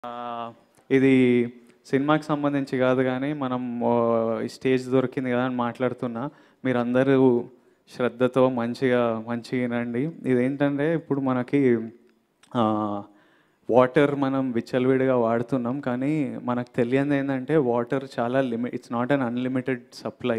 ఆ, ఇది సినిమాకి సంబంధించి కాదు కానీ మనం ఆ, ఈ స్టేజ్ దొరికింది కదా అని మాట్లాడుతున్నా మీరందరూ శ్రద్ధతో మంచిగా మంచిగా వినండి ఇదేంటంటే ఇప్పుడు మనకి వాటర్ మనం విచ్చలవిడిగా వాడుతున్నాం కానీ మనకు తెలియదు ఏంటంటే వాటర్ చాలా limit it's not un unlimited supply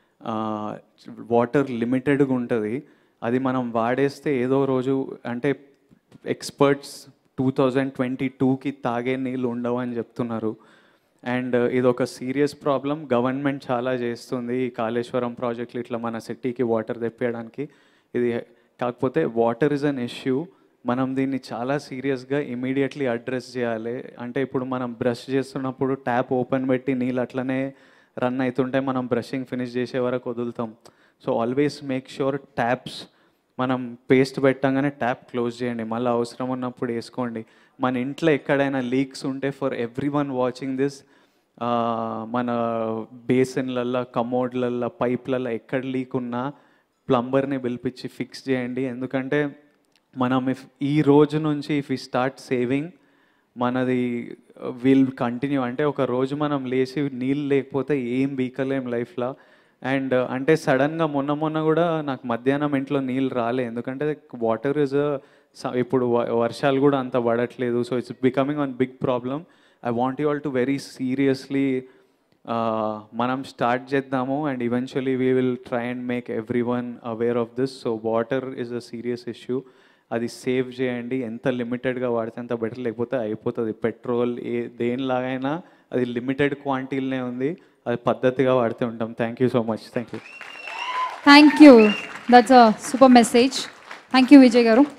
water లిమిటెడ్గా ఉంటుంది అది మనం వాడేస్తే ఏదో రోజు అంటే ఎక్స్పర్ట్స్ టూ థౌజండ్ ట్వంటీ టూకి తాగే నీళ్ళు ఉండవు అని చెప్తున్నారు అండ్ ఇది ఒక సీరియస్ ప్రాబ్లం గవర్నమెంట్ చాలా చేస్తుంది ఈ కాళేశ్వరం ప్రాజెక్టులు ఇట్లా మన సిటీకి వాటర్ తెప్పించడానికి ఇది కాకపోతే వాటర్ ఇస్ అన్ ఇష్యూ మనం దీన్ని చాలా సీరియస్గా ఇమీడియట్లీ అడ్రస్ చేయాలి అంటే ఇప్పుడు మనం బ్రష్ చేస్తున్నప్పుడు ట్యాప్ ఓపెన్ పెట్టి నీళ్ళు అట్లనే రన్ అవుతుంటే మనం బ్రషింగ్ ఫినిష్ చేసే వరకు వదులుతాం so always make sure taps మనం పేస్ట్ పెట్టంగానే ట్యాప్ క్లోజ్ చేయండి మళ్ళీ అవసరం ఉన్నప్పుడు వేసుకోండి మన ఇంట్లో ఎక్కడైనా లీక్స్ ఉంటే for every one watching this మన బేసిన్లల్లో కమోడ్లల్లో పైప్లల్లో ఎక్కడ లీక్ ఉన్నా ప్లంబర్ని పిలిపించి ఫిక్స్ చేయండి ఎందుకంటే మనం ఇఫ్ ఈ రోజు నుంచి ఇఫ్ ఈ స్టార్ట్ సేవింగ్ మనది విల్ కంటిన్యూ అంటే ఒక రోజు మనం లేచి నీళ్ళు లేకపోతే ఏం బీకలేం లైఫ్లో అండ్ అంటే సడన్గా మొన్న మొన్న కూడా నాకు మధ్యాహ్నం ఇంట్లో నీళ్ళు రాలే ఎందుకంటే వాటర్ ఇస్ ఇప్పుడు వ- వర్షాలు కూడా అంత పడట్లేదు so it's becoming one big problem I want you all to very seriously మనం స్టార్ట్ చేద్దాము and eventually we will try and make every one aware of this so water is a serious issue అది save చేయండి ఎంత లిమిటెడ్గా వాడితే అంత better లేకపోతే అయిపోతుంది పెట్రోల్ ఏ దేనిలాగైనా అది లిమిటెడ్ క్వాంటిటీలోనే ఉంది అది పద్ధతిగా వాడుతూ ఉంటాం thank you so much thank you thank you that's a super message thank you Vijay గారు